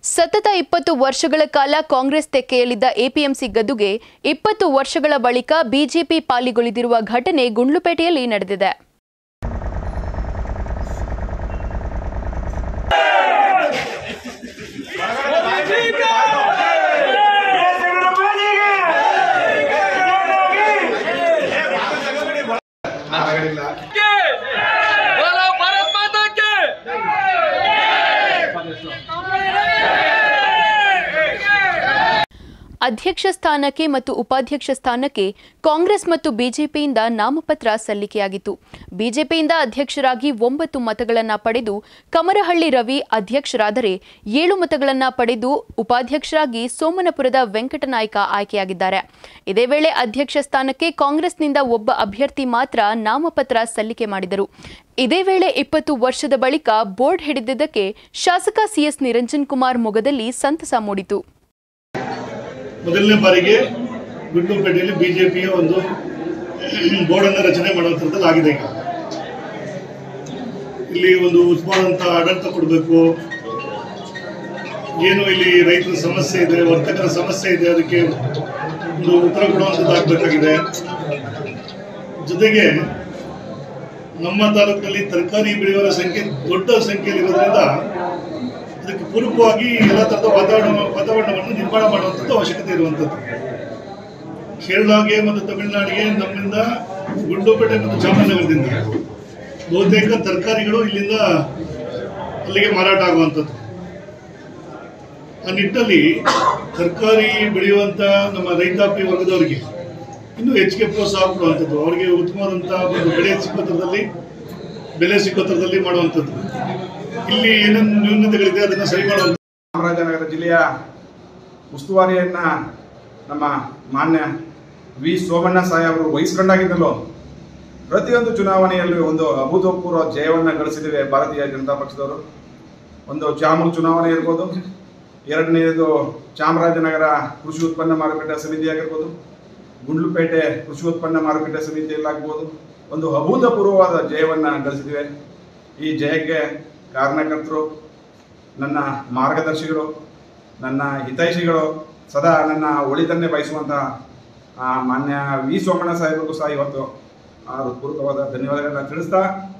ಸತತ ಇಪ್ಪತ್ತು ವರ್ಷಗಳ ಕಾಲ ಕಾಂಗ್ರೆಸ್ ತೆಕ್ಕೆಯಲ್ಲಿದ್ದ ಎಪಿಎಂಸಿ ಗದ್ದುಗೆ ಇಪ್ಪತ್ತು ವರ್ಷಗಳ ಬಳಿಕ ಬಿಜೆಪಿ ಪಾಲಿಗೊಳಿದಿರುವ ಘಟನೆ ಗುಂಡ್ಲುಪೇಟೆಯಲ್ಲಿ ನಡೆದಿದೆ बोलो भारत माता की ಅಧ್ಯಕ್ಷ ಸ್ಥಾನಕ್ಕೆ ಮತ್ತು ಉಪಾಧ್ಯಕ್ಷ ಸ್ಥಾನಕ್ಕೆ ಕಾಂಗ್ರೆಸ್ ಮತ್ತು ಬಿಜೆಪಿಯಿಂದ ನಾಮಪತ್ರ ಸಲ್ಲಿಕೆಯಾಗಿತ್ತು ಬಿಜೆಪಿಯಿಂದ ಅಧ್ಯಕ್ಷರಾಗಿ ಒಂಬತ್ತು ಮತಗಳನ್ನು ಪಡೆದು ಕಮರಹಳ್ಳಿ ರವಿ ಅಧ್ಯಕ್ಷರಾದರೆ ಏಳು ಮತಗಳನ್ನು ಪಡೆದು ಉಪಾಧ್ಯಕ್ಷರಾಗಿ ಸೋಮನಪುರದ ವೆಂಕಟನಾಯ್ಕ ಆಯ್ಕೆಯಾಗಿದ್ದಾರೆ ಇದೇ ವೇಳೆ ಅಧ್ಯಕ್ಷ ಸ್ಥಾನಕ್ಕೆ ಕಾಂಗ್ರೆಸ್ನಿಂದ ಒಬ್ಬ ಅಭ್ಯರ್ಥಿ ಮಾತ್ರ ನಾಮಪತ್ರ ಸಲ್ಲಿಕೆ ಮಾಡಿದರು ಇದೇ ವೇಳೆ ಇಪ್ಪತ್ತು ವರ್ಷದ ಬಳಿಕ ಬೋರ್ಡ್ ಹಿಡಿದಿದ್ದಕ್ಕೆ ಶಾಸಕ ಸಿಎಸ್ ನಿರಂಜನ್ ಕುಮಾರ್ ಮೊಗದಲ್ಲಿ ಸಂತಸ ಮೂಡಿತು ಮೊದಲನೇ ಬಾರಿಗೆ ಗುಂಡ್ಲುಪೇಟೆಯಲ್ಲಿ ಬಿಜೆಪಿಯ ಒಂದು ಬೋರ್ಡನ್ನು ರಚನೆ ಮಾಡುವಂಥದ್ದಲ್ಲಿ ಆಗಿದೆ ಈಗ ಇಲ್ಲಿ ಒಂದು ಉತ್ತಮವಾದಂಥ ಆಡಳಿತ ಕೊಡಬೇಕು ಏನು ಇಲ್ಲಿ ರೈತರ ಸಮಸ್ಯೆ ಇದೆ ವರ್ತಕರ ಸಮಸ್ಯೆ ಇದೆ ಅದಕ್ಕೆ ಒಂದು ಉತ್ತರ ಕೊಡುವಂಥದ್ದು ಆಗಬೇಕಾಗಿದೆ ಜೊತೆಗೆ ನಮ್ಮ ತಾಲೂಕಿನಲ್ಲಿ ತರಕಾರಿ ಬೆಳೆಯುವವರ ಸಂಖ್ಯೆ ದೊಡ್ಡ ಸಂಖ್ಯೆಯಲ್ಲಿ ಇರೋದ್ರಿಂದ ಅದಕ್ಕೆ ಪೂರಕವಾಗಿ ಎಲ್ಲ ಥರದ ವಾತಾವರಣ ವಾತಾವರಣವನ್ನು ನಿರ್ಮಾಣ ಮಾಡುವಂಥದ್ದು ಅವಶ್ಯಕತೆ ಇರುವಂಥದ್ದು ಕೇರಳಗೆ ಮತ್ತು ತಮಿಳುನಾಡಿಗೆ ನಮ್ಮಿಂದ ಗುಂಡ್ಲುಪೇಟೆ ಮತ್ತು ಚಾಮರಾಜನಗರದಿಂದ ಬಹುತೇಕ ತರಕಾರಿಗಳು ಇಲ್ಲಿಂದ ಅಲ್ಲಿಗೆ ಮಾರಾಟ ಆಗುವಂಥದ್ದು ಆ ನಿಟ್ಟಲ್ಲಿ ತರಕಾರಿ ಬೆಳೆಯುವಂಥ ನಮ್ಮ ರೈತಾಪಿ ವರ್ಗದವರಿಗೆ ಇನ್ನೂ ಹೆಚ್ಚಿಗೆ ಪ್ರೋತ್ಸಾಹ ಕೊಡುವಂಥದ್ದು ಅವರಿಗೆ ಉತ್ತಮವಾದಂಥ ಒಂದು ಬೆಳೆ ಸಿಕ್ಕೋ ಥರದಲ್ಲಿ ಬೆಲೆ ಸಿಕ್ಕೋ ಥರದಲ್ಲಿ ಮಾಡುವಂಥದ್ದು ಇಲ್ಲಿ ಏನೇನು ನ್ಯೂನತೆಗಳಿದೆ ಅದನ್ನು ಸರಿ ಮಾಡುವಂಥ ಚಾಮರಾಜನಗರ ಜಿಲ್ಲೆಯ ಉಸ್ತುವಾರಿಯನ್ನ ನಮ್ಮ ಮಾನ್ಯ ವಿ ಸೋಮಣ್ಣ ಸಾಯಿ ಅವರು ವಹಿಸ್ಕೊಂಡಾಗಿದ್ದಲು ಪ್ರತಿಯೊಂದು ಚುನಾವಣೆಯಲ್ಲಿ ಒಂದು ಅಭೂತಪೂರ್ವ ಜಯವನ್ನು ಗಳಿಸಿದ್ದೇವೆ ಭಾರತೀಯ ಜನತಾ ಪಕ್ಷದವರು ಒಂದು ಚಾಮೂರು ಚುನಾವಣೆ ಇರ್ಬೋದು ಎರಡನೆಯದು ಚಾಮರಾಜನಗರ ಕೃಷಿ ಉತ್ಪನ್ನ ಮಾರುಕಟ್ಟೆ ಸಮಿತಿ ಆಗಿರ್ಬೋದು ಗುಂಡ್ಲುಪೇಟೆ ಕೃಷಿ ಉತ್ಪನ್ನ ಮಾರುಕಟ್ಟೆ ಸಮಿತಿಯಲ್ಲಾಗ್ಬೋದು ಒಂದು ಅಭೂತಪೂರ್ವವಾದ ಜಯವನ್ನು ಗಳಿಸಿದ್ದೇವೆ ಈ ಜಯಕ್ಕೆ ಕಾರಣಕರ್ತರು ನನ್ನ ಮಾರ್ಗದರ್ಶಿಗಳು ನನ್ನ ಹಿತೈಷಿಗಳು ಸದಾ ನನ್ನ ಒಳಿತನ್ನೇ ಬಯಸುವಂಥ ಆ, ಮಾನ್ಯ ವಿ ಸೋಮಣ್ಣ ಸಾಹೇಬರಿಗೂ ಸಹ ಇವತ್ತು ಆ ಹೃತ್ಪೂರ್ವಕವಾದ ಧನ್ಯವಾದಗಳನ್ನ ತಿಳಿಸ್ತಾ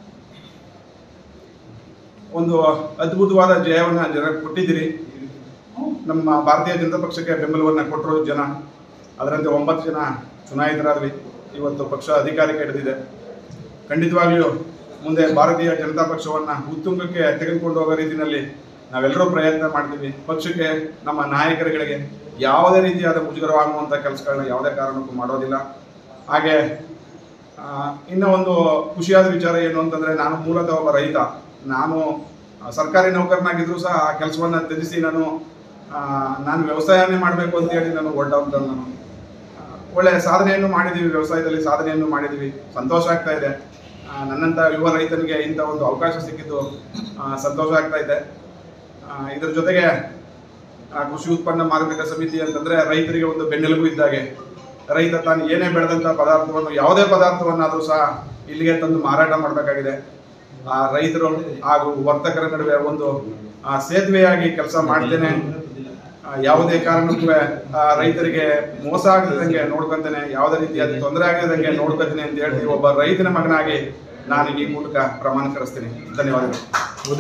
ಒಂದು ಅದ್ಭುತವಾದ ಜಯವನ್ನು ಜನಕ್ಕೆ ಕೊಟ್ಟಿದ್ದೀರಿ ನಮ್ಮ ಭಾರತೀಯ ಜನತಾ ಪಕ್ಷಕ್ಕೆ ಬೆಂಬಲವನ್ನು ಕೊಟ್ಟರು ಜನ ಅದರಂತೆ ಒಂಬತ್ತು ಜನ ಚುನಾಯಿತರಾದ್ವಿ ಇವತ್ತು ಪಕ್ಷ ಅಧಿಕಾರಕ್ಕೆ ಹಿಡಿದಿದೆ ಖಂಡಿತವಾಗಿಯೂ ಮುಂದೆ ಭಾರತೀಯ ಜನತಾ ಪಕ್ಷವನ್ನು ಉತ್ತುಂಗಕ್ಕೆ ತೆಗೆದುಕೊಂಡು ಹೋಗೋ ರೀತಿಯಲ್ಲಿ ನಾವೆಲ್ಲರೂ ಪ್ರಯತ್ನ ಮಾಡ್ತೀವಿ ಪಕ್ಷಕ್ಕೆ ನಮ್ಮ ನಾಯಕರುಗಳಿಗೆ ಯಾವುದೇ ರೀತಿಯಾದ ಮುಜುಗರವಾಗುವಂಥ ಕೆಲಸಗಳನ್ನ ಯಾವುದೇ ಕಾರಣಕ್ಕೂ ಮಾಡೋದಿಲ್ಲ ಹಾಗೆ ಆ, ಇನ್ನೂ ಒಂದು ಖುಷಿಯಾದ ವಿಚಾರ ಏನು ಅಂತಂದರೆ ನಾನು ಮೂಲತಃ ಒಬ್ಬ ರೈತ ನಾನು ಆ, ಸರ್ಕಾರಿ ನೌಕರನಾಗಿದ್ದರೂ ಸಹ ಆ ಕೆಲಸವನ್ನು ತ್ಯಜಿಸಿ ನಾನು ಆ, ನಾನು ವ್ಯವಸಾಯನೇ ಮಾಡಬೇಕು ಅಂತೇಳಿ ನಾನು ಹೊರಟವಂತ ನಾನು ಆ, ಒಳ್ಳೆಯ ಸಾಧನೆಯನ್ನು ಮಾಡಿದ್ದೀವಿ ವ್ಯವಸಾಯದಲ್ಲಿ ಸಾಧನೆಯನ್ನು ಮಾಡಿದ್ದೀವಿ ಸಂತೋಷ ಆಗ್ತಾ ಇದೆ ಆ, ನನ್ನಂಥ ಯುವ ರೈತನಿಗೆ ಇಂಥ ಒಂದು ಅವಕಾಶ ಸಿಕ್ಕಿದ್ದು ಆ, ಸಂತೋಷ ಆಗ್ತಾ ಇದೆ ಆ, ಇದ್ರ ಜೊತೆಗೆ ಆ, ಕೃಷಿ ಉತ್ಪನ್ನ ಮಾರುಕಟ್ಟೆ ಸಮಿತಿ ಅಂತಂದ್ರೆ ರೈತರಿಗೆ ಒಂದು ಬೆನ್ನೆಲುಬು ಇದ್ದಾಗೆ ರೈತ ತಾನು ಏನೇ ಬೆಳೆದಂಥ ಪದಾರ್ಥವನ್ನು ಯಾವುದೇ ಪದಾರ್ಥವನ್ನಾದರೂ ಸಹ ಇಲ್ಲಿಗೆ ತಂದು ಮಾರಾಟ ಮಾಡಬೇಕಾಗಿದೆ ಆ ರೈತರು ಹಾಗೂ ವರ್ತಕರ ನಡುವೆ ಒಂದು ಆ, ಸೇತುವೆಯಾಗಿ ಕೆಲಸ ಮಾಡ್ತೇನೆ ಆ, ಯಾವುದೇ ಕಾರಣಕ್ಕೂ ಆ, ರೈತರಿಗೆ ಮೋಸ ಆಗದಂಗೆ ನೋಡ್ಕೊಂತೇನೆ ಯಾವುದೇ ರೀತಿಯಾದ ತೊಂದರೆ ಆಗದಂಗೆ ನೋಡ್ಕೊತೀನಿ ಅಂತ ಹೇಳ್ತೀವಿ ಒಬ್ಬ ರೈತನ ಮಗನಾಗಿ ನಾನು ಈ ಮೂಲಕ ಪ್ರಮಾಣೀಕರಿಸ್ತೀನಿ ಧನ್ಯವಾದಗಳು